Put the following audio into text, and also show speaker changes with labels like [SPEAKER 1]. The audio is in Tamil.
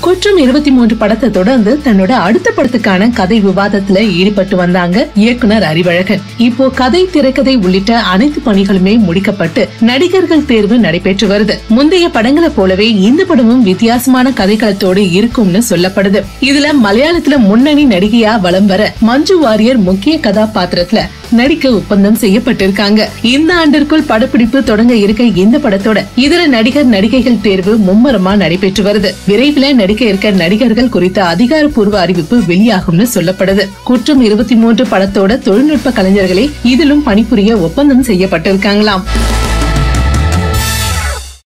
[SPEAKER 1] குற்றம் இருபத்தி மூன்று படத்தை தொடர்ந்து தன்னோட அடுத்த படத்துக்கான கதை விவாதத்துல ஈடுபட்டு வந்தாங்க இயக்குனர் அறிவழகன் இப்போ கதை திரைக்கதை உள்ளிட்ட அனைத்து பணிகளுமே முடிக்கப்பட்டு நடிகர்கள் தேர்வு நடைபெற்று வருது முந்தைய படங்களை போலவே இந்த படமும் வித்தியாசமான கதைக்களத்தோடு இருக்கும்னு சொல்லப்படுது இதுல மலையாளத்துல முன்னணி நடிகையா வலம் வர மஞ்சு வாரியர் முக்கிய கதாபாத்திரத்துல நடிக்க ஒப்பந்தம் செய்யப்பட்டிருக்காங்க இந்த ஆண்டிற்குள் படப்பிடிப்பு தொடங்க இருக்க இந்த படத்தோட இதர நடிகர் நடிகைகள் தேர்வு மும்மரமா நடைபெற்று வருது விரைவில் நடிக்க இருக்க நடிகர்கள் குறித்த அதிகாரப்பூர்வ அறிவிப்பு வெளியாகும்னு சொல்லப்படுது குற்றம் இருபத்தி மூன்று படத்தோட தொழில்நுட்ப கலைஞர்களே இதிலும் பணிபுரிய ஒப்பந்தம் செய்யப்பட்டிருக்காங்களாம்